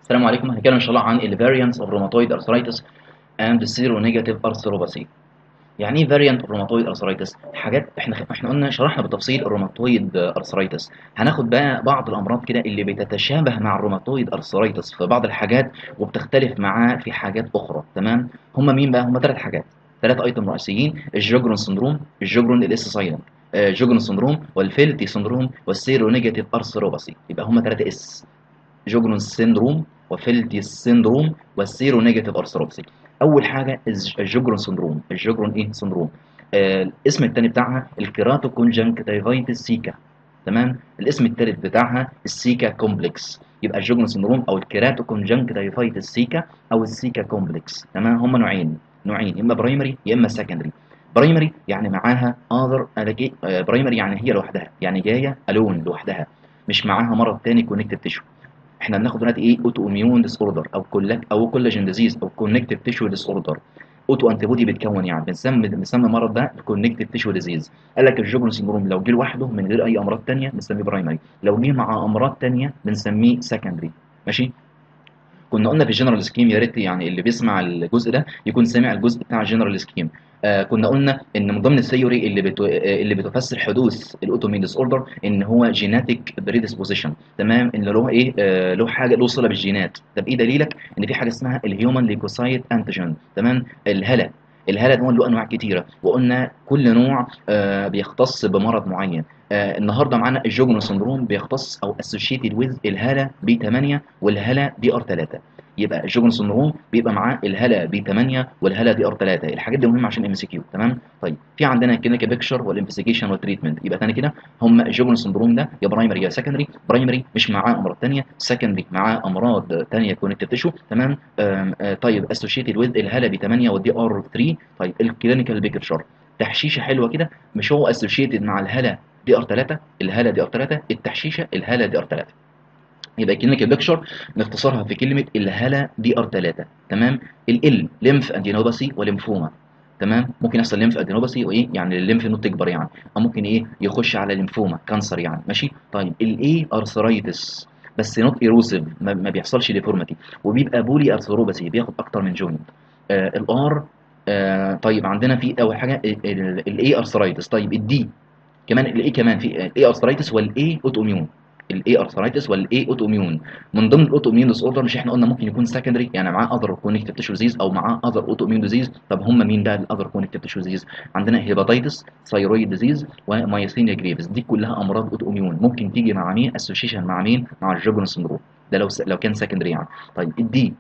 السلام عليكم هنتكلم ان شاء الله عن ال variants of rheumatoid arthritis and seronegative arthropathy يعني ايه variant of rheumatoid arthritis حاجات احنا احنا قلنا شرحنا بالتفصيل الروماتويد ارثرايتس هناخد بقى بعض الامراض كده اللي بتتشابه مع الروماتويد ارثرايتس في بعض الحاجات وبتختلف معاه في حاجات اخرى تمام هم مين بقى هم ثلاث حاجات ثلاث ايتم رئيسيين الجوجرون سندروم الجوجرون الاس سايلنت جوجرون سندروم والفيلتي سندروم والسيرونيجاتيف ارثروباثي يبقى هم ثلاثه اس جوجرون سيندروم وفيلتي سيندروم والسيرو نيجاتيف ارثروبسي اول حاجه الجوجرون سيندروم الجوجرون ايه سيندروم آه الاسم الثاني بتاعها الكيراتو كونجنكتيفايتس سيكا تمام الاسم الثالث بتاعها السيكا كومبلكس يبقى الجوجرون سيندروم او الكيراتو كونجنكتيفايتس سيكا او السيكا كومبلكس تمام هم نوعين نوعين يا اما برايمري يا اما سكندري برايمري يعني معاها اذر برايمري يعني هي لوحدها يعني جايه الون لوحدها مش معاها مرض تاني كونكتيف تيشو احنا بناخد دلوقتي ايه اوتو اميون ديس اوردر او كولاك او كولاجين ديزيز او كونكتيف تيشو ديس اوردر اوتو انتي بودي بيتكون يعني بنسمي بنسمي المرض ده كونكتيف تيشو ديزيز قال لك الجوجرون سيندروم لو جه لوحده من غير اي امراض ثانيه بنسميه برايمري لو جه مع امراض ثانيه بنسميه سكندري ماشي كنا قلنا في الجنرال سكيم يا ريت يعني اللي بيسمع الجزء ده يكون سامع الجزء بتاع الجنرال سكيم آه كنا قلنا ان من ضمن الثيوري اللي بتو... آه اللي بتفسر حدوث الاوتومين ديس اوردر ان هو جيناتيك بريدisposition تمام ان له ايه آه له حاجه له صله بالجينات طب ايه دليلك ان في حاجه اسمها الهيومن ليكوسايت انتيجين تمام الهلا الهلا ده له انواع كتيره وقلنا كل نوع آه بيختص بمرض معين آه النهارده معانا الجوجنو سندروم بيختص او اسوشيتد ويز الهلا بي 8 والهلا بي ار 3 يبقى الجوجن سندروم بيبقى معاه الهلا بي 8 والهلا دي ار 3 الحاجات دي مهمه عشان ام سي كيو تمام طيب في عندنا كده كبيكشر والانفستيجيشن والتريتمنت يبقى ثاني كده هم الجوجن سندروم ده يا برايمري يا سكندري برايمري مش معاه امراض ثانيه سكندري معاه امراض ثانيه كونكتيف تيشو تمام آم آم طيب اسوشيتد ويز الهلا بي 8 والدي ار 3 طيب الكلينيكال بيكتشر تحشيشه حلوه كده مش هو اسوشيتد مع الهلا دي ار 3 الهلا دي ار 3 التحشيشه الهلا دي ار 3 يبقى كلينيكال بيكشر نختصرها في كلمه الهلا دي ار 3 تمام ال ليمف ادينوباسي وليمفوما تمام ممكن يحصل ليمف ادينوباسي وايه يعني الليمف نود تكبر يعني او ممكن ايه يخش على ليمفوما كانسر يعني ماشي طيب الاي ارثرايتس بس نوت ايروسيف ما, ما بيحصلش ديفورماتي وبيبقى بولي ارثروباسي بياخد اكتر من جوينت آه الار آه طيب عندنا في اول حاجه الاي ارثرايتس طيب الدي كمان الاي كمان في الاي ارثرايتس والاي اوتو اميون الاي ارثرايتس والاي اوتو اميون من ضمن الاوتو اميون ديس اوردر مش احنا قلنا ممكن يكون سكندري يعني معاه اذر كونكتيف تيشو ديزيز او معاه اذر اوتو اميون ديزيز طب هم مين بقى الاذر كونكتيف تيشو ديزيز عندنا هيباتيتس ثايرويد ديزيز ومايثينيا جريفز دي كلها امراض اوتو اميون ممكن تيجي مع مين اسوشيشن مع مين مع الجوجرون سندروم ده لو س... لو كان سكندري يعني طيب الدي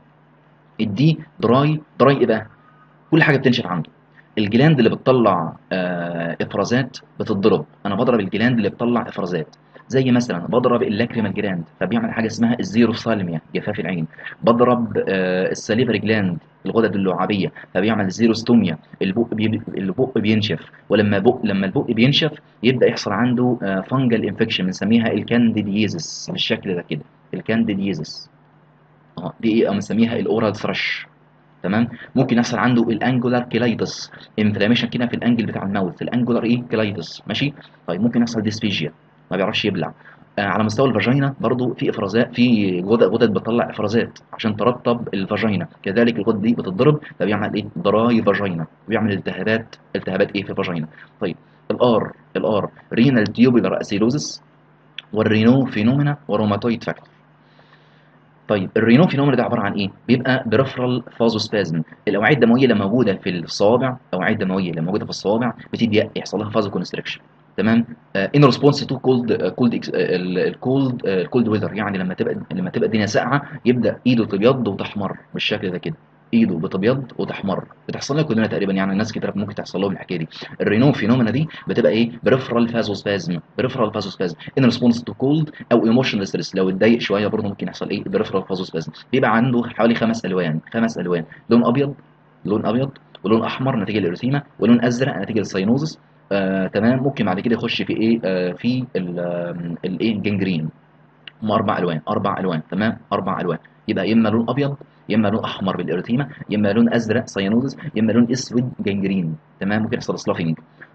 الدي دراي دراي ايه بقى كل حاجه بتنشف عنده الجلاند اللي بتطلع آه افرازات بتتضرب انا بضرب الجلاند اللي بتطلع افرازات زي مثلا بضرب اللاكريمال جلاند فبيعمل حاجه اسمها الزيروفثالميا جفاف العين بضرب آه السليفري جلاند الغدد اللعابيه فبيعمل زيروستوميا البق بي... البق بينشف ولما بق لما البق بينشف يبدا يحصل عنده آه فانجل انفكشن بنسميها الكانديديزس بالشكل ده كده الكانديديزس اه دي ايه بنسميها الاورال ثرش تمام ممكن يحصل عنده الانجولار كيلايتس انفلاميشن كده في الانجل بتاع الماوث الانجولار ايه كيلايتس ماشي طيب ممكن يحصل ديسفيجيا ما بيعرفش يبلع آه على مستوى الفاجينا برضو في افرازات في غدد غدد بتطلع افرازات عشان ترطب الفاجينا كذلك الغدد دي بتتضرب فبيعمل ايه دراي فاجينا بيعمل التهابات التهابات ايه في الفاجينا طيب الار الار رينال تيوبولار اسيلوزس والرينو فينومينا وروماتويد فاكتور طيب الرينو فينومينا ده عباره عن ايه بيبقى بريفرال فازوسبازم الاوعيه الدمويه اللي موجوده في الصوابع الاوعيه الدمويه اللي موجوده في الصوابع بتبدا يحصل لها فازو كونستريكشن تمام ان ريسبونس تو كولد كولد الكولد الكولد ويذر يعني لما تبقى لما تبقى الدنيا ساقعه يبدا ايده تبيض وتحمر بالشكل ده كده ايده بتبيض وتحمر بتحصل لنا كلنا تقريبا يعني الناس كتير ممكن تحصل لهم الحكايه دي الرينو فينومينا دي بتبقى ايه بريفرال فازوسبازم بريفرال فازوسبازم ان ريسبونس تو كولد او ايموشنال ستريس لو اتضايق شويه برضه ممكن يحصل ايه بريفرال فازوسبازم بيبقى عنده حوالي خمس الوان خمس الوان لون ابيض لون ابيض ولون احمر نتيجه للارثيما ولون ازرق نتيجه للساينوزس آه، تمام ممكن بعد كده يخش في ايه آه، في الايه جنجرين هم اربع الوان اربع الوان تمام اربع الوان يبقى يا اما لون ابيض يا اما لون احمر بالاريتيما يا اما لون ازرق سيانوزس يا اما لون اسود جنجرين تمام ممكن يحصل سلافينج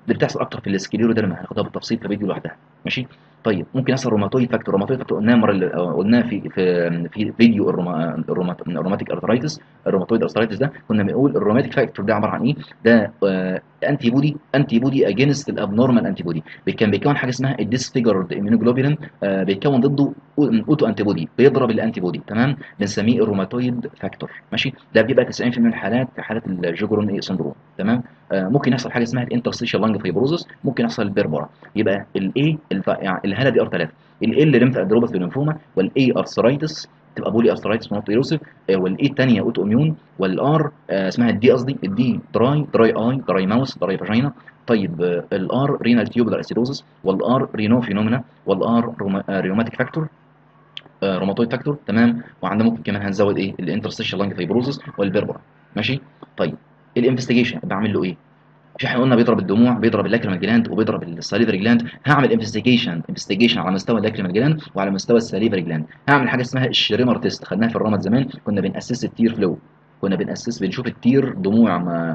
دي بتحصل اكتر في السكليروديرما هناخدها بالتفصيل في فيديو لوحدها ماشي طيب ممكن يحصل روماتويد فاكتور روماتويد فاكتور قلناها المره اللي قلناها في في في فيديو الروما الروماتيك ارثرايتس الروماتويد ارثرايتس ده كنا بنقول الروماتيك فاكتور ده عباره عن ايه ده آه انتي بودي انتي بودي اجينست الابنورمال انتي بودي كان بيكون حاجه اسمها الديسفيجرد اميونوجلوبولين آه بيتكون ضده اوتو انتي بودي بيضرب الانتي بودي تمام بنسميه الروماتويد فاكتور ماشي ده بيبقى 90% من الحالات في حالات الجوجرون سندروم تمام آه ممكن يحصل حاجه اسمها الانترستيشال لانج فيبروزس ممكن يحصل البربرا يبقى الاي يعني الهاله دي ار 3 ال ليمف ادروباثي لينفوما والاي ارثرايتس تبقى بولي ارثرايتس مونوتيروسيف والاي الثانيه اوتو اميون والار آه اسمها الدي قصدي الدي دراي دراي اي دراي ماوس دراي فاجينا طيب آه الار رينال تيوبولار اسيدوزس والار رينو فينومينا والار ريوماتيك فاكتور آه روماتويد فاكتور تمام وعندنا ممكن كمان هنزود ايه الانترستيشال لانج فيبروزس والبربرا ماشي طيب الانفستيجيشن بعمل له ايه مش احنا قلنا بيضرب الدموع بيضرب اللاكريمال جلاند وبيضرب الساليفري جلاند هعمل انفستيجيشن انفستيجيشن على مستوى اللاكريمال جلاند وعلى مستوى الساليفري جلاند هعمل حاجه اسمها الشريمر تيست خدناها في الرمد زمان كنا بنأسس التير فلو كنا بنأسس بنشوف التير دموع ما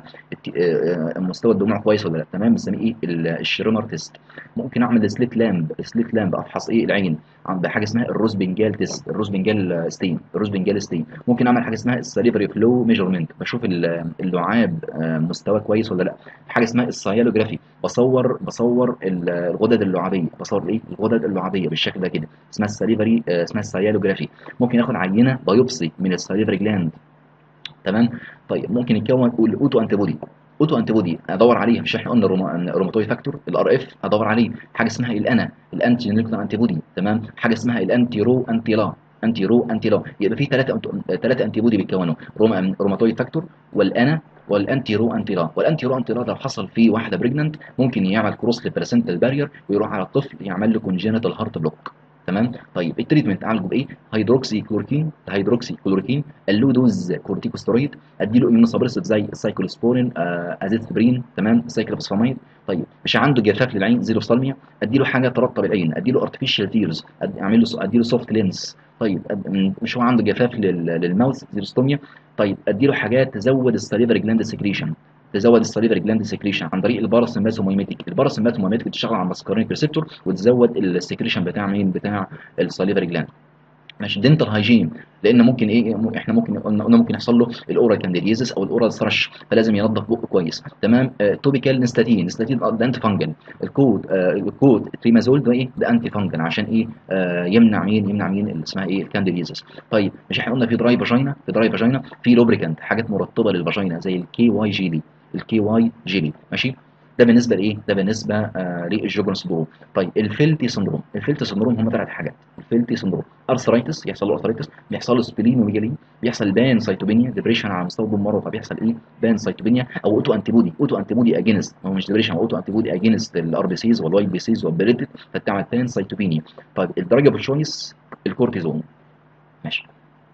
مستوى الدموع كويس ولا لا تمام بنسميه ايه الشريمر تيست ممكن اعمل سليت لامب سليت لامب افحص ايه العين بحاجه اسمها الروز بنجال تيست الروز بنجال ستين الروز بنجال ستين ممكن اعمل حاجه اسمها الساليفري فلو ميجرمنت بشوف اللعاب مستوى كويس ولا لا حاجه اسمها السيالوجرافي بصور بصور الغدد اللعابيه بصور ايه الغدد اللعابيه بالشكل ده كده اسمها الساليفري اسمها السيالوجرافي ممكن اخد عينه بايوبسي من الساليفري جلاند تمام طيب ممكن يتكون الاوتو انتي بودي اوتو انتي بودي ادور عليه مش احنا قلنا الروماتويد فاكتور الار اف ادور عليه حاجه اسمها الانا الانتي نيوكلير انتي بودي تمام حاجه اسمها الانتي رو انتي لا انتي رو انتي لا يبقى في ثلاثه ثلاثه انتي بودي بيتكونوا روماتويد فاكتور والانا والانتي رو انتي لا والانتي رو انتي لا لو حصل في واحده بريجننت ممكن يعمل كروس للبلاسنتال بارير ويروح على الطفل يعمل له كونجينيتال هارت بلوك تمام طيب التريتمنت اعالجه بايه هيدروكسي كلوركين هيدروكسي كلوركين اللو دوز كورتيكوستيرويد اديله اميون سبريسيف زي السايكلوسبورين آه ازيثبرين تمام سايكلوفوسفاميد طيب مش عنده جفاف للعين زيرو سالميا اديله حاجه ترطب العين اديله ارتفيشال تيرز اعمل له اديله سوفت لينس طيب مش هو عنده جفاف للماوث زيروستوميا طيب اديله حاجات تزود السليفري جلاند سكريشن تزود السليفري جلاند سكريشن عن طريق الباراسمباثوميميتيك الباراسمباثوميميتيك بتشتغل على الماسكارينيك ريسبتور وتزود السكريشن بتاع مين بتاع السليفري جلاند ماشي دنتال هايجين لان ممكن ايه احنا ممكن قلنا ممكن يحصل له الاورال كانديديزس او الاورال ثرش فلازم ينظف بقه كويس تمام آه توبيكال نستاتين نستاتين ده انتي فانجل الكود آه الكود تريمازول ده ايه ده انتي فانجل عشان ايه آه يمنع مين يمنع مين اللي اسمها ايه الكانديديزس طيب مش احنا قلنا في دراي فاجينا في دراي فاجينا في لوبريكانت حاجات مرطبه للفاجينا زي الكي واي جيلي الكي واي جيلي ماشي ده بالنسبه لايه ده بالنسبه آه للجوجرن سندروم طيب الفيلتي سندروم الفيلتي سندروم هم ثلاث حاجات الفيلتي سندروم ارثرايتس يحصل له ارثرايتس بيحصل له سبلينوميجالي بيحصل بان سايتوبينيا ديبريشن على مستوى البون فبيحصل ايه بان سايتوبينيا او اوتو انتي بودي اوتو انتي بودي اجينست هو مش ديبريشن هو اوتو انتي بودي اجينست الار بي سيز والواي بي سيز والبريدت فبتعمل بان سايتوبينيا طيب الدرجه بالشويس الكورتيزون ماشي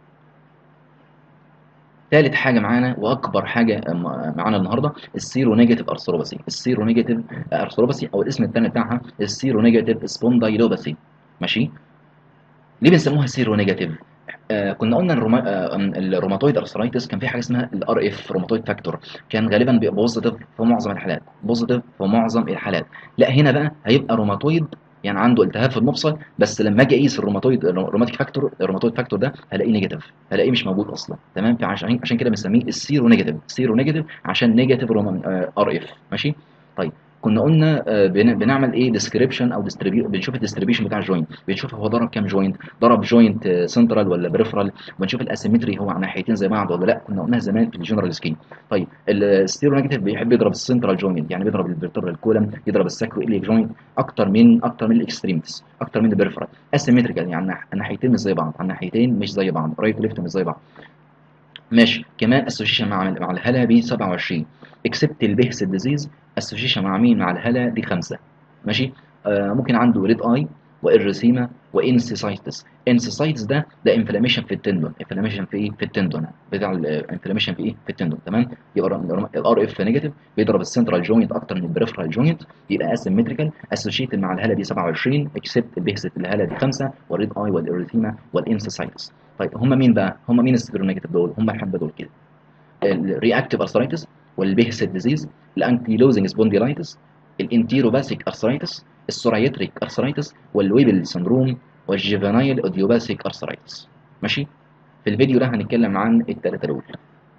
ثالث حاجه معانا واكبر حاجه معانا النهارده السيرو نيجاتيف ارثروباثي السيرو نيجاتيف ارثروباثي او الاسم الثاني بتاعها السيرو نيجاتيف سبوندايلوباثي ماشي ليه بنسموها سيرو نيجاتيف آه كنا قلنا الروما... آه الروماتويد ارثرايتس كان في حاجه اسمها الار اف روماتويد فاكتور كان غالبا بيبقى بوزيتيف في معظم الحالات بوزيتيف في معظم الحالات لا هنا بقى هيبقى روماتويد يعني عنده التهاب في المفصل بس لما اجي اقيس الروماتويد الروماتيك فاكتور الروماتويد فاكتور ده هلاقيه نيجاتيف هلاقيه مش موجود اصلا تمام فعشان عشان كده بنسميه السيرو نيجاتيف سيرو نيجاتيف عشان نيجاتيف ار اف ماشي طيب كنا قلنا بنعمل ايه ديسكريبشن او ديستريبيو بنشوف الديستريبيوشن بتاع الجوينت بنشوف هو ضرب كام جوينت ضرب جوينت سنترال ولا بريفرال ونشوف الاسيمتري هو على ناحيتين زي بعض ولا لا كنا قلناها زمان في الجنرال سكين طيب الستيرو نيجاتيف بيحب يضرب السنترال جوينت يعني بيضرب الفيرتبرال كولم يضرب الساكرو اليك جوينت اكتر من اكتر من الاكستريمتس اكتر من البريفرال اسيمتريكال يعني الناحيتين مش زي بعض على الناحيتين مش زي بعض رايت وليفت مش زي بعض ماشي كمان اسوشيشن مع مع الهلا ب 27 اكسبت البهس ديزيز اسوشيشن مع مين مع الهلا دي 5 ماشي آه ممكن عنده ريد اي وإرسيما وانسيسايتس انسيسايتس ده ده انفلاميشن في التندون انفلاميشن في ايه في التندون بتاع الانفلاميشن في ايه في التندون تمام يبقى الار اف نيجاتيف بيضرب السنترال جوينت اكتر من البريفرال جوينت يبقى اسيمتريكال اسوشيتد مع الهاله دي 27 اكسبت البهسه الهاله دي 5 والريد اي والإرسيما والانسيسايتس طيب هم مين بقى هم مين السيرونيجاتيف دول هم الحبه دول كده الرياكتيف ارثرايتس والبيهس ديزيز الانكيلوزنج سبونديلايتس الانتيروباثيك ارثرايتس السورايتريك ارثرايتس والويبل سندروم والجيفانايل اوديوباثيك ارثرايتس ماشي في الفيديو ده هنتكلم عن الثلاثه دول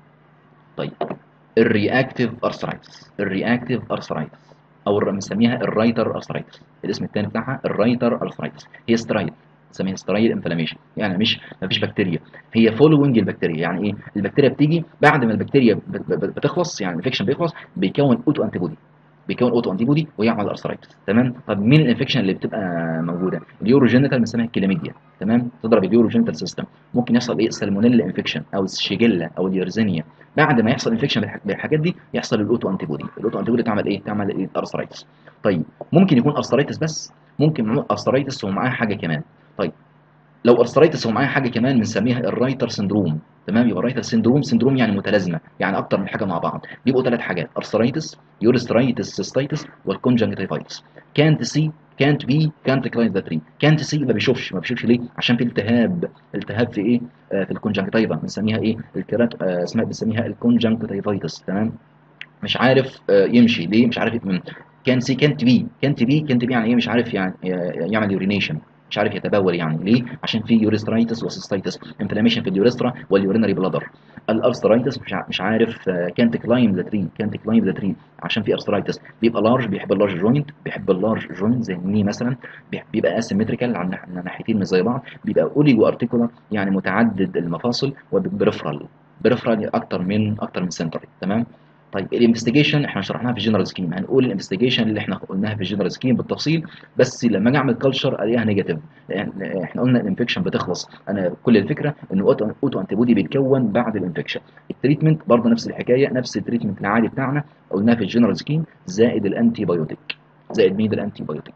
طيب الرياكتيف ارثرايتس الرياكتيف ارثرايتس او بنسميها الرايتر ارثرايتس الاسم الثاني بتاعها الرايتر ارثرايتس هي سترايل بنسميها سترايل انفلاميشن يعني مش مفيش بكتيريا هي فولوينج البكتيريا يعني ايه البكتيريا بتيجي بعد ما البكتيريا بتخلص يعني الانفكشن بيخلص بيكون اوتو انتي بودي بيكون اوتو انتي بودي ويعمل ارثرايتس تمام طب مين الانفكشن اللي بتبقى موجوده اليوروجينيتال بنسميها الكلاميديا تمام تضرب اليوروجينيتال سيستم ممكن يحصل ايه سالمونيلا انفكشن او الشيجيلا او اليرزينيا بعد ما يحصل انفكشن بالحاجات دي يحصل الاوتو انتي بودي الاوتو انتي بودي تعمل ايه تعمل ايه ارثرايتس طيب ممكن يكون ارثرايتس بس ممكن ارثرايتس ومعاه حاجه كمان طيب لو ارثرايتس ومعاه حاجه كمان بنسميها الرايتر سندروم تمام يبقى الرايتر سندروم سندروم يعني متلازمه يعني اكتر من حاجه مع بعض بيبقوا ثلاث حاجات ارثرايتس يورسترايتس سيستايتس والكونجنكتيفايتس كانت سي كانت بي كانت كلاين ذا تري كانت سي ما بيشوفش ما بيشوفش ليه عشان في التهاب التهاب في ايه آه في الكونجنكتيفا بنسميها ايه الكرات آه اسمها بنسميها الكونجنكتيفايتس تمام مش عارف آه يمشي ليه مش عارف يتمم كان سي كانت بي كانت بي كانت بي يعني ايه مش عارف يعني يعمل يورينيشن مش عارف يتبول يعني ليه عشان في يوريسترايتس وسيستايتس انفلاميشن في اليوريسترا واليورينري بلادر الارثرايتس مش مش عارف كانت كلايم ذا تري كانت كلايم ذا تري عشان في ارثرايتس بيبقى لارج بيحب اللارج جوينت بيحب اللارج جوينت زي الني مثلا بيبقى اسيمتريكال عن ناحيتين مش زي بعض بيبقى اوليجو ارتيكولار يعني متعدد المفاصل وبريفرال بريفرال اكتر من اكتر من سنتري تمام طيب الانفستيجيشن احنا شرحناها في الجنرال سكيم هنقول الانفستيجيشن اللي احنا قلناها في الجنرال سكيم بالتفصيل بس لما اجي اعمل كلتشر الاقيها نيجاتيف يعني احنا قلنا الانفكشن بتخلص انا كل الفكره ان اوتو انتي بودي بيتكون بعد الانفكشن التريتمنت برضه نفس الحكايه نفس التريتمنت العادي بتاعنا قلناه في الجنرال سكيم زائد الانتي بايوتيك زائد مين الانتي بايوتيك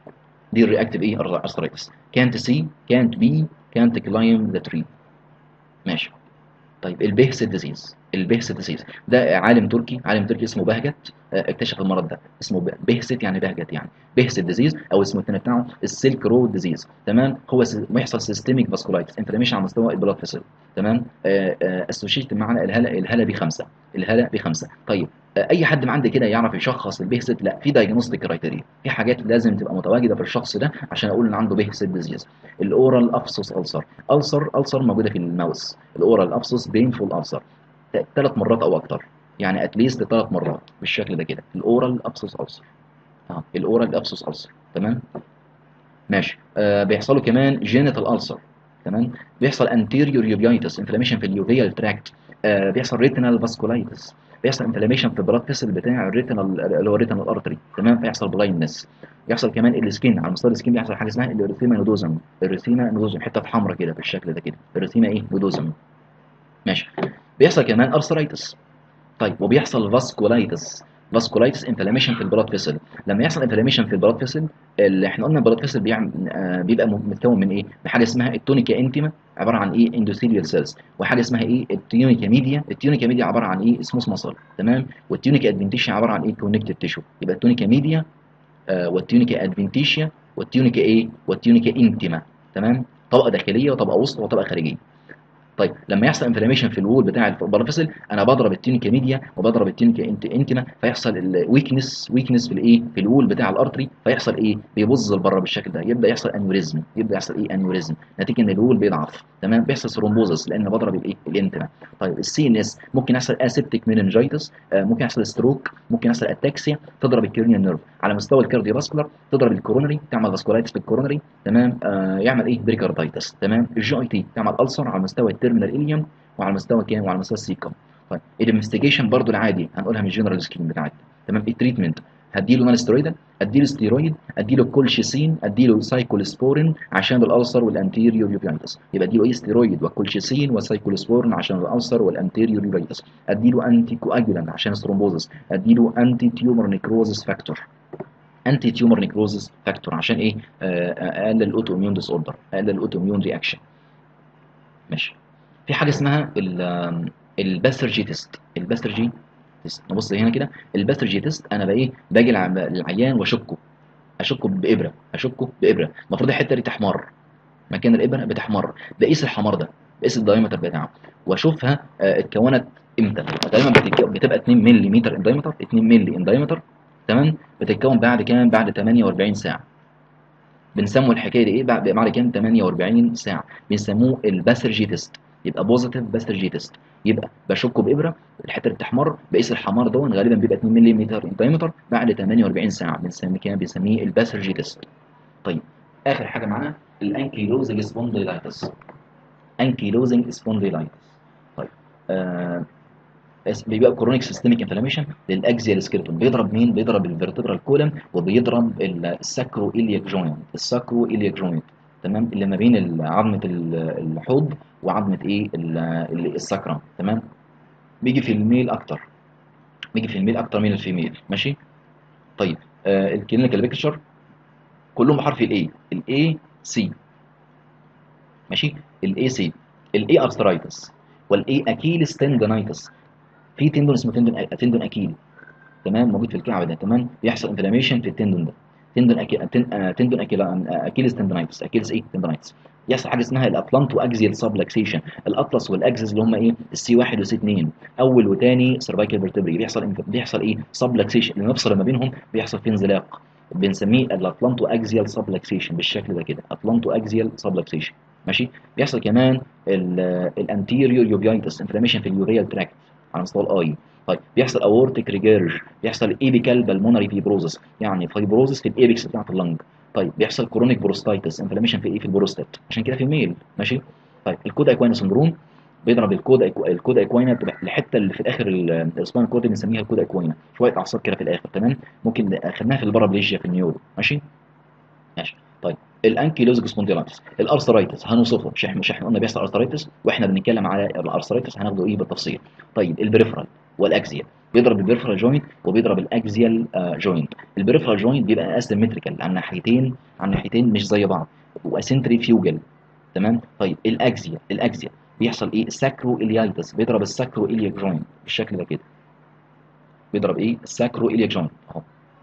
دي الرياكتيف ايه ارثرايتس كانت سي كانت بي كانت كلايم ذا تري ماشي طيب البهس ديزيز البهس ديزيز ده عالم تركي عالم تركي اسمه بهجت اكتشف المرض ده اسمه بهست يعني بهجت يعني بهست ديزيز او اسمه الثاني بتاعه السيلك رود ديزيز تمام هو بيحصل سيستميك فاسكولايتس انفلاميشن على مستوى البلاد فيسل تمام اسوشيت معنا الهلا الهلا بخمسه الهلا بخمسه طيب اي حد ما عنده كده يعرف يشخص البهست لا في دايجنوستيك كرايتيريا في حاجات لازم تبقى متواجده في الشخص ده عشان اقول ان عنده بهست ديزيز الاورال افسوس السر السر السر موجوده في الماوس الاورال افسوس بينفول السر ثلاث مرات او اكتر يعني اتليست ثلاث مرات بالشكل ده كده الاورال ابسوس السر اه الاورال ابسوس السر تمام ماشي آه بيحصلوا كمان جينيتال السر تمام بيحصل انتيريور يوبيايتس انفلاميشن في اليوفيال تراكت آه بيحصل ريتينال فاسكولايتس بيحصل انفلاميشن في البلاد فيسل بتاع الريتينال اللي هو الريتينال ارتري تمام فيحصل بلايندنس يحصل كمان السكين على مستوى السكين بيحصل حاجه اسمها الاريثيما نودوزم الاريثيما نودوزم حته حمراء كده بالشكل ده كده الاريثيما ايه نودوزم ماشي بيحصل كمان ارثرايتس طيب وبيحصل فاسكولايتس فاسكولايتس انفلاميشن في البلاد فيسل لما يحصل انفلاميشن في البلاد فيسل اللي احنا قلنا البلاد فيسل بيعمل آه بيبقى متكون من ايه بحاجه اسمها التونيكا انتيما عباره عن ايه اندوثيليال سيلز وحاجه اسمها ايه التيونيكا ميديا التيونيكا ميديا عباره عن ايه اسمه مصل تمام والتيونيكا ادفنتيشيا عباره عن ايه كونكتيف تيشو يبقى التونيكا ميديا آه والتيونيكا ادفنتيشيا والتيونيكا ايه والتيونيكا انتيما تمام طبقه داخليه وطبقه وسط وطبقه خارجيه طيب لما يحصل انفلاميشن في الوول بتاع البارافيسل انا بضرب التينيكا ميديا وبضرب التينيكا انت انتما فيحصل الويكنس ويكنس في الايه في الوول بتاع الارتري فيحصل ايه بيبظ لبره بالشكل ده يبدا يحصل انيوريزم يبدا يحصل ايه انيوريزم نتيجه ان الوول بيضعف تمام بيحصل ثرومبوزس لان بضرب الايه الانتما طيب السي ان اس ممكن يحصل اسيبتيك ميننجايتس آه ممكن يحصل ستروك ممكن يحصل اتاكسيا تضرب الكيرنيال نيرف على مستوى الكارديوفاسكولار تضرب الكورونري تعمل فاسكولايتس في الكورونري تمام آه يعمل ايه بريكاردايتس تمام الجي اي تي تعمل السر على مستوى التيرمينال اليوم وعلى مستوى كام وعلى مستوى السيكم طيب الانفستيجيشن برضو العادي هنقولها من الجنرال سكرين بتاعتنا تمام التريتمنت هديله نون ستيرويد اديله ستيرويد اديله كولشيسين اديله سايكولسبورين عشان الالسر والانتيريور يوبيايتس يبقى اديله ايه ستيرويد وكولشيسين وسايكولسبورين عشان الالسر والانتيريور يوبيايتس اديله انتي كواجولانت عشان الثرومبوزس اديله انتي تيومر نيكروزس فاكتور انتي تيومر نيكروزس فاكتور عشان ايه اقلل الاوتو اميون ديس اوردر اقلل الاوتو اميون رياكشن ماشي في حاجه اسمها الباسترجي تيست الباسترجي تيست نبص هنا كده الباسترجي تيست انا بقى ايه باجي للعيان واشكه اشكه بابره اشكه بابره المفروض الحته دي تحمر مكان الابره بتحمر بقيس الحمار ده بقيس الدايمتر بتاعه واشوفها اتكونت امتى غالبا بتبقى 2 ملم ان دايمتر 2 مللي ان دايمتر تمام بتتكون بعد كام بعد 48 ساعه بنسموا الحكايه دي ايه بعد بعد كام 48 ساعه بنسموه الباسرجي تيست يبقى بوزيتيف باسرجي تيست يبقى بشكه بابره الحته اللي بتحمر بقيس الحمار دون غالبا بيبقى 2 ملم دايمتر بعد 48 ساعه بنسميه كام بنسميه الباسرجي تيست طيب اخر حاجه معانا الانكيلوزنج سبونديلايتس انكيلوزنج سبونديلايتس طيب آه بيبقى كرونيك سيستميك انفلاميشن للاكزيال سكيلتون بيضرب مين بيضرب الفيرتبرال كولم وبيضرب الساكرو الياك جوينت الساكرو الياك جوينت تمام اللي ما بين عظمه الحوض وعظمه ايه الساكرم تمام بيجي في الميل اكتر بيجي في الميل اكتر من الفيميل ماشي طيب آه الكلينيكال بيكتشر كلهم بحرف الاي الاي سي ماشي الاي سي الاي ارثرايتس والاي اكيل ستندنايتس في تندون اسمه تندون تندون اكيل تمام موجود في الكعب ده تمام بيحصل انفلاميشن في التندون ده تندون أكيل تندون أكيل اكيلس تندونايتس اكيلس ايه تندونايتس يحصل حاجه اسمها الاتلانتو اكزيال سبلكسيشن الاطلس والاكزيز اللي هم ايه السي 1 وسي 2 اول وثاني سيرفايكال فيرتبري بيحصل بيحصل ايه سبلكسيشن المفصل ما بينهم بيحصل فيه انزلاق بنسميه الاتلانتو اكزيال سبلكسيشن بالشكل ده كده اتلانتو اكزيال سبلكسيشن ماشي بيحصل كمان الانتيريور يوبيايتس انفلاميشن في اليوريال تراكت على مستوى الاي طيب بيحصل اورتيك ريجيرج بيحصل ايبيكال بالمونري فيبروزس يعني فيبروزس في الايبكس بتاعت اللنج طيب بيحصل كرونيك بروستايتس انفلاميشن في ايه في البروستات عشان كده في الميل ماشي طيب الكود اكواين سندروم بيضرب الكود الكود اكواينا الحته اللي في الاخر السباين كود بنسميها الكود اكواينا شويه اعصاب كده في الاخر تمام ممكن خدناها في البارابليجيا في النيورو ماشي ماشي طيب الانكيلوزيك سبونديلايتس الارثرايتس هنوصفه مش احنا مش احنا قلنا بيحصل ارثرايتس واحنا بنتكلم على الارثرايتس هناخده ايه بالتفصيل طيب البريفرال والاكزيال بيضرب البريفرال جوينت وبيضرب الاكزيال جوينت البريفرال جوينت بيبقى اسيمتريكال عن ناحيتين عن ناحيتين مش زي بعض واسنتري فيوجل تمام طيب الاكزيال الاكزيال بيحصل ايه ساكرو اليايتس بيضرب الساكرو الياك جوينت بالشكل ده كده بيضرب ايه الساكرو الياك جوينت اهو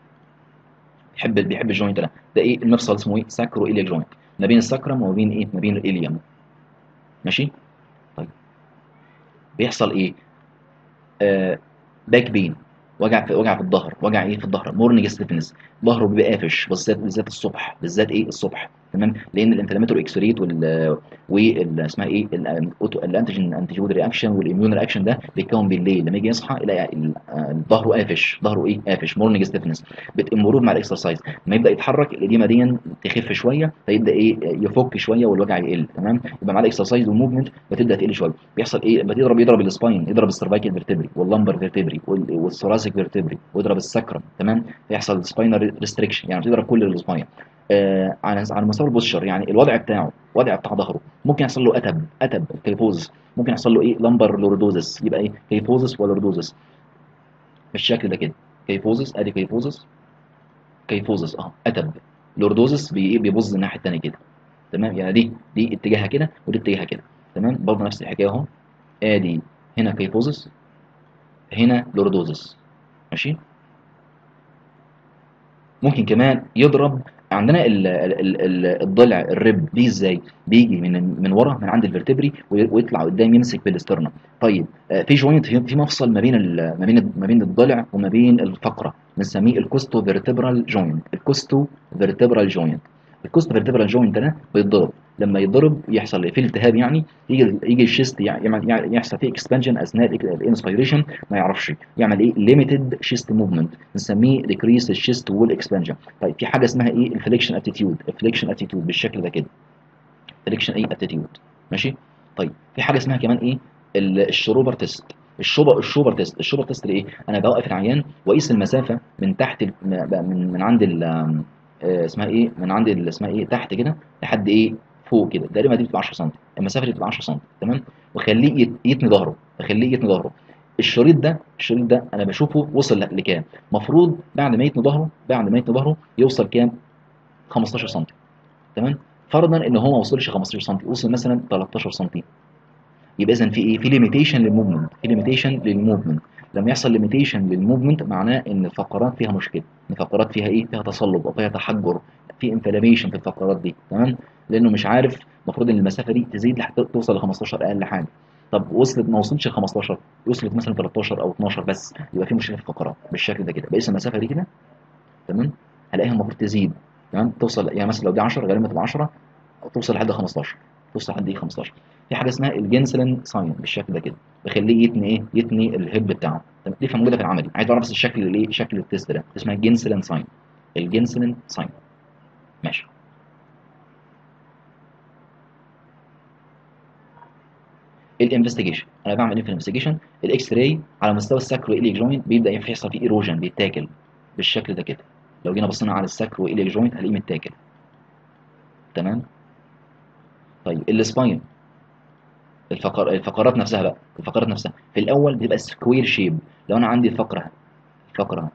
بيحب بيحب الجوينت ده ده ايه المفصل اسمه ايه ساكرو الياك جوينت ما بين الساكرم وما بين ايه ما بين الاليوم ماشي طيب بيحصل ايه آه باك بين وجع في وجع في الظهر وجع ايه في الظهر مورنينج ستيفنس ظهره بيبقى قافش بالذات بالذات الصبح بالذات ايه الصبح تمام لان الانفلاماتوري اكسوريت وال وال اسمها ايه الانتيجين انتيجين رياكشن والاميون رياكشن ده بيتكون بالليل لما يجي يصحى يلاقي ظهره قافش ظهره ايه قافش مورنينج ستيفنس بتمرور مع الاكسرسايز لما يبدا يتحرك الاديمه دي تخف شويه فيبدا ايه يفك شويه والوجع يقل تمام يبقى مع الاكسرسايز والموفمنت بتبدا تقل شويه بيحصل ايه بيضرب يضرب السباين يضرب السيرفايكال فيرتبري واللمبر فيرتبري والثوراسيك فيرتبري ويضرب السكرم تمام يحصل سباينال ريستريكشن يعني بتضرب كل السباين آه على على مستوى البوستشر يعني الوضع بتاعه الوضع بتاع ظهره ممكن يحصل له اتب اتب كيفوز ممكن يحصل له ايه لمبر لوردوزس يبقى ايه كيفوزس ولوردوزس بالشكل ده كده كيفوزس ادي كيفوزس كيفوزس اه اتب لوردوزس بي ايه بيبظ الناحيه الثانيه كده تمام يعني دي دي اتجاهها كده ودي اتجاهها كده تمام برضه نفس الحكايه اهو ادي هنا كيفوزس هنا لوردوزس ماشي ممكن كمان يضرب عندنا ال ال ال الضلع الرب دي ازاي بيجي من من ورا من عند الفرتبري ويطلع قدام يمسك بالاسترنا طيب في جوينت في مفصل ما بين ما بين ما بين الضلع وما بين الفقره بنسميه الكوستو فيرتبرال جوينت الكوستو فيرتبرال جوينت الكوستو فيرتبرال جوينت ده بيتضرب لما يتضرب يحصل فيه التهاب يعني يجي يجي الشيست يعني يحصل فيه اكسبانجن اثناء الانسبيريشن ما يعرفش يعمل ايه ليميتد شيست موفمنت بنسميه ديكريس الشيست وول اكسبانجن طيب في حاجه اسمها ايه الفليكشن اتيتيود الفليكشن اتيتيود بالشكل ده كده فليكشن ايه اتيتيود ماشي طيب في حاجه اسمها كمان ايه الشروبر تيست الشوبر الشوبر تيست الشوبر تيست ايه انا بوقف العيان واقيس المسافه من تحت من من عند اسمها ايه من عند اسمها ايه تحت كده لحد ايه فوق كده تقريبا دي بتبقى 10 سم المسافه دي بتبقى 10 سم تمام واخليه يتني ظهره اخليه يتني ظهره الشريط ده الشريط ده انا بشوفه وصل لكام المفروض بعد ما يتني ظهره بعد ما يتني ظهره يوصل كام 15 سم تمام فرضا ان هو ما وصلش 15 سم وصل مثلا 13 سم يبقى اذا في ايه في ليميتيشن للموفمنت في ليميتيشن للموفمنت لما يحصل ليميتيشن للموفمنت معناه ان الفقرات فيها مشكله الفقرات فيها ايه فيها تصلب او فيها تحجر في انفلاميشن في الفقرات دي تمام لانه مش عارف المفروض ان المسافه دي تزيد لحتى توصل ل 15 اقل حاجه طب وصلت ما وصلتش ل 15 وصلت مثلا 13 او 12 بس يبقى في مشكله في الفقرات بالشكل ده كده بقيس المسافه دي كده تمام هلاقيها المفروض تزيد تمام توصل يعني مثلا لو دي 10 غالبا تبقى 10 او توصل لحد 15 توصل لحد ايه 15 في حاجه اسمها الجنسلين ساين بالشكل ده كده بخليه يتني ايه يتني الهيد بتاعه تمام دي موجوده في العملي عايز اعرف بس الشكل اللي ايه شكل التيست ده اسمها الجنسلين ساين الجنسلين ساين ماشي الانفستيجيشن انا بعمل ايه في الانفستيجيشن الاكس راي على مستوى الساكرو اليك جوينت بيبدا يحصل فيه ايروجن بيتاكل بالشكل ده كده لو جينا بصينا على الساكرو اليك جوينت هنلاقيه متاكل تمام طيب السباين الفقر الفقرات نفسها بقى الفقرات نفسها في الاول بتبقى سكوير شيب لو انا عندي فقره فقره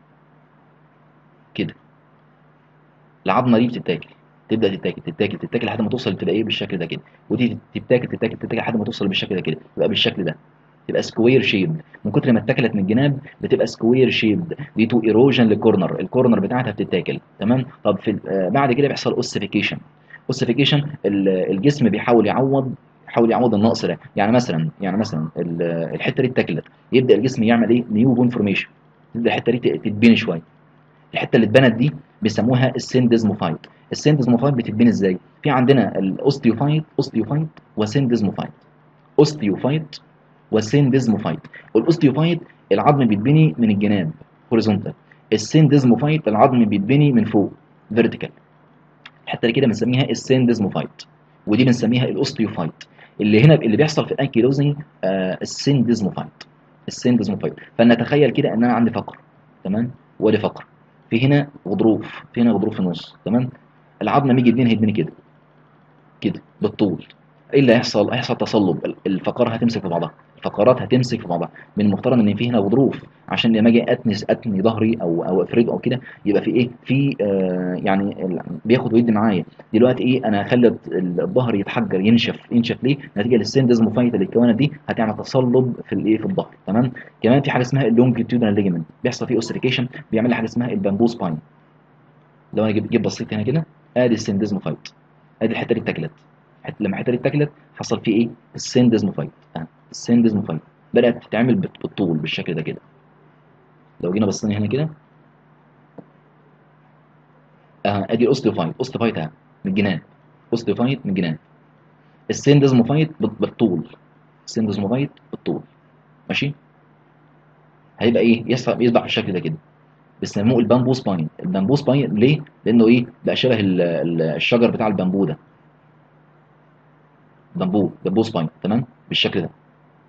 كده العظمه دي بتتاكل تبدا تتاكل تتاكل تتاكل لحد ما توصل تبقى ايه بالشكل ده كده ودي تتاكل تتاكل تتاكل لحد ما توصل بالشكل ده كده تبقى بالشكل ده تبقى سكوير شيب من كتر ما اتاكلت من الجناب بتبقى سكوير شيب دي تو ايروجن للكورنر الكورنر بتاعتها بتتاكل تمام طب في آه بعد كده بيحصل اوسيفيكيشن اوسيفيكيشن الجسم بيحاول يعوض يحاول يعوض النقص ده يعني مثلا يعني مثلا الحته دي اتاكلت يبدا الجسم يعمل ايه نيو بون فورميشن تبدا الحته دي تتبني شويه الحته اللي اتبنت دي بيسموها السيندزموفايت السيندزموفايت بتتبني ازاي في عندنا الاوستيوفايت اوستيوفايت وسيندزموفايت اوستيوفايت وسيندزموفايت والاوستيوفايت العظم بيتبني من الجناب هوريزونتال السيندزموفايت العظم بيتبني من فوق فيرتيكال الحته اللي كده بنسميها السيندزموفايت ودي بنسميها الاوستيوفايت اللي هنا اللي بيحصل في الانكيلوزنج آه السيندزموفايت السيندزموفايت فنتخيل كده ان انا عندي فقر تمام وادي فقر في هنا غضروف في هنا غضروف في النص تمام العظم لما يجي يتبني هيتبني كده كده بالطول ايه اللي هيحصل هيحصل تصلب الفقرات هتمسك في بعضها الفقرات هتمسك في بعضها من المفترض ان في هنا غضروف عشان لما اجي اتنس اتني ظهري او او افرده او كده يبقى في ايه في آه يعني بياخد ويدي معايا دلوقتي ايه انا هخلي الظهر يتحجر ينشف ينشف ليه نتيجه للسندزموفايت اللي اتكونت دي هتعمل تصلب في الايه في الظهر تمام كمان في حاجه اسمها اللونجيتيودنال ليجمنت بيحصل فيه اوسيفيكيشن بيعمل لي حاجه اسمها البامبو سباين لو انا جيت بصيت هنا كده ادي السندزموفايت ادي الحته دي اتاكلت لما الحته دي اتاكلت حصل فيه ايه السندزموفايت آه. السندزموفايت بدات تتعمل بالطول بالشكل ده كده لو جينا بصينا هنا كده اه ادي الاوستيوفايت اوستيوفايت اهي من الجناب اوستيوفايت من الجناب السندزموفايت بالطول السندزموفايت بالطول ماشي هيبقى ايه يصبح يصبح بالشكل ده كده بيسموه البامبو سباين البامبو سباين ليه لانه ايه بقى شبه الشجر بتاع البامبو ده بامبو بامبو سباين تمام بالشكل ده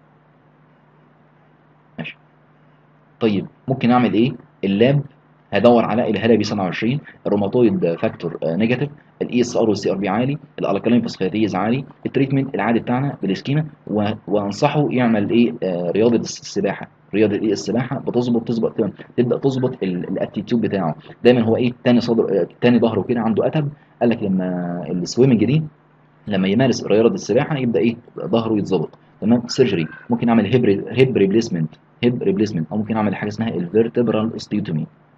ماشي طيب ممكن اعمل ايه اللاب هدور على الهلبي 27 الروماتويد فاكتور نيجاتيف الاي اس ار والسي ار بي عالي الالكالين فوسفاتيز عالي التريتمنت العادي بتاعنا بالسكيما وانصحه يعمل ايه آه رياضه السباحه رياضه ايه السباحه بتظبط تظبط تبدا تظبط الاتيتيود بتاعه دايما هو ايه تاني صدر تاني ظهره كده عنده اتب قال لك لما السويمنج دي لما يمارس رياضه السباحه يبدا ايه ظهره يتظبط تمام سيرجري ممكن اعمل هيب هيب ريبليسمنت هيب ريبليسمنت او ممكن اعمل حاجه اسمها الفيرتبرال اوستيوتومي